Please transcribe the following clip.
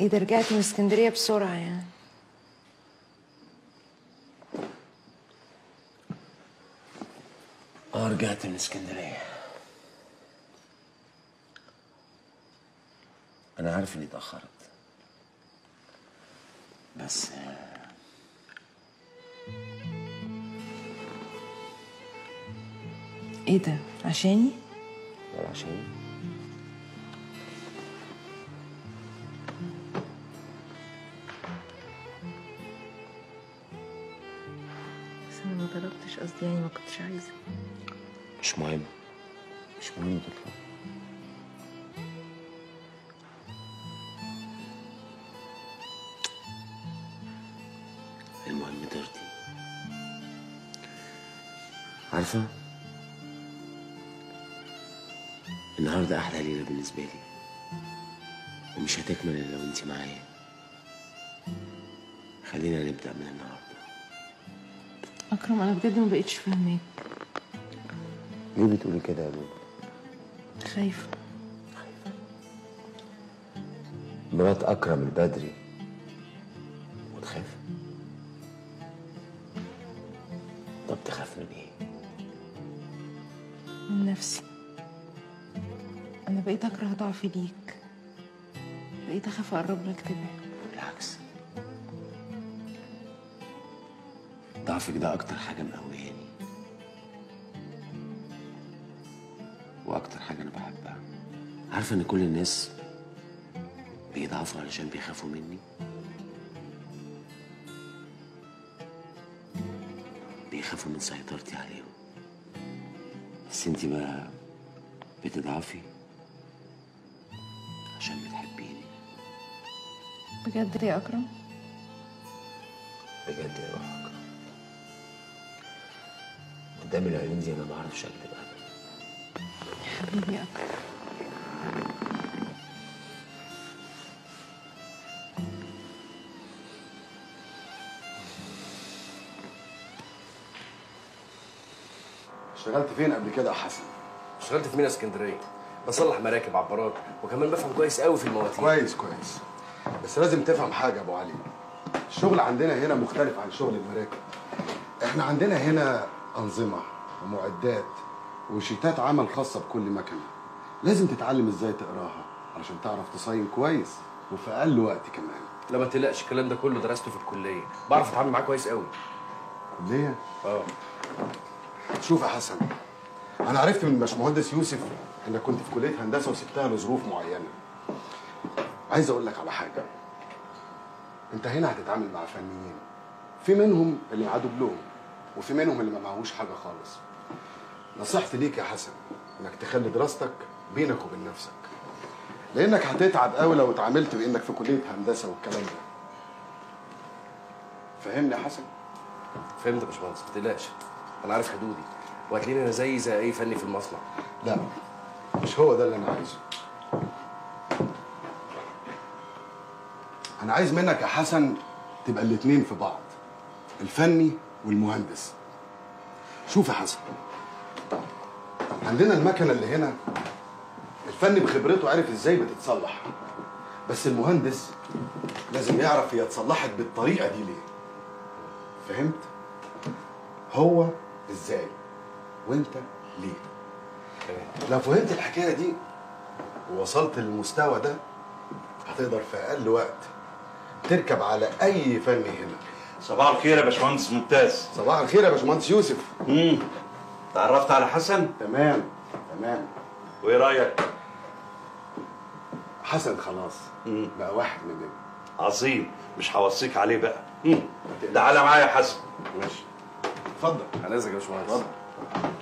ايه ده رجعت من اسكندريه بسرعه يعني اه رجعت من اسكندريه انا عارف اني اتاخرت بس آه، ايه ده عشاني ولا عشان بس انا ما طلبتش قصدي يعني ما كنتش عايزه مش مهم مش مهم تطلع المهم ترضي عارفة النهاردة أحلى ليلة بالنسبة لي ومش هتكمل إلا لو أنت معايا خلينا نبدأ من النهاردة اكرم انا بجد ما بقتش فاهماك ليه بتقولي كده يا لولو؟ خايفه مرات أكرم البدري وتخاف طب تخاف من إيه؟ من نفسي انا بقيت اكره ضعفي ليك بقيت اخاف اقرب لك تبعد بالعكس ضعفك ده أكتر حاجة مقوياني وأكتر حاجة أنا بحبها عارفة إن كل الناس بيضعفوا علشان بيخافوا مني بيخافوا من سيطرتي عليهم بس انتي بقى بتضعفي عشان بتحبيني بجد يا اكرم بجد يا روح أكرم قدام العيون دي أنا ما أعرفش أكذب أبدا حبيبي يا اكرم اشتغلت فين قبل كده يا حسن؟ اشتغلت في مينا اسكندريه بصلح مراكب عبارات وكمان بفهم كويس قوي في المواتير كويس كويس بس لازم تفهم حاجه يا ابو علي الشغل عندنا هنا مختلف عن شغل المراكب احنا عندنا هنا انظمه ومعدات وشيتات عمل خاصه بكل مكنه لازم تتعلم ازاي تقراها علشان تعرف تصين كويس وفي اقل وقت كمان لا ما تقلقش الكلام ده كله درسته في الكليه بعرف اتعامل معاه كويس قوي ليه اه شوف يا حسن انا عرفت من باشمهندس يوسف انك كنت في كليه هندسه وسبتها لظروف معينه عايز اقول لك على حاجه انت هنا هتتعامل مع فنيين في منهم اللي معاه دبلوم وفي منهم اللي ما معهوش حاجه خالص نصيحتي ليك يا حسن انك تخلي دراستك بينك وبين نفسك لانك هتتعب قوي لو اتعاملت بانك في كليه هندسه والكلام ده فهمني يا حسن فهمت يا باشمهندس ما تقلقش انا عارف حدودي وهتلاقيني انا زي زي اي فني في المصنع لا مش هو ده اللي انا عايزه انا عايز منك يا حسن تبقى الاتنين في بعض الفني والمهندس شوف يا حسن عندنا المكنه اللي هنا الفني بخبرته عارف ازاي بتتصلح بس المهندس لازم يعرف هي اتصلحت بالطريقه دي ليه فهمت هو ازاي وانت ليه لو فهمت الحكايه دي ووصلت للمستوى ده هتقدر في اقل وقت تركب على اي فني هنا صباح الخير يا باشمهندس ممتاز صباح الخير يا باشمهندس يوسف امم تعرفت على حسن تمام تمام وايه رايك حسن خلاص مم. بقى واحد مننا عظيم مش هوصيك عليه بقى مم. تعالى معايا يا حسن ماشي اتفضل هنزل يا باشمهندس اتفضل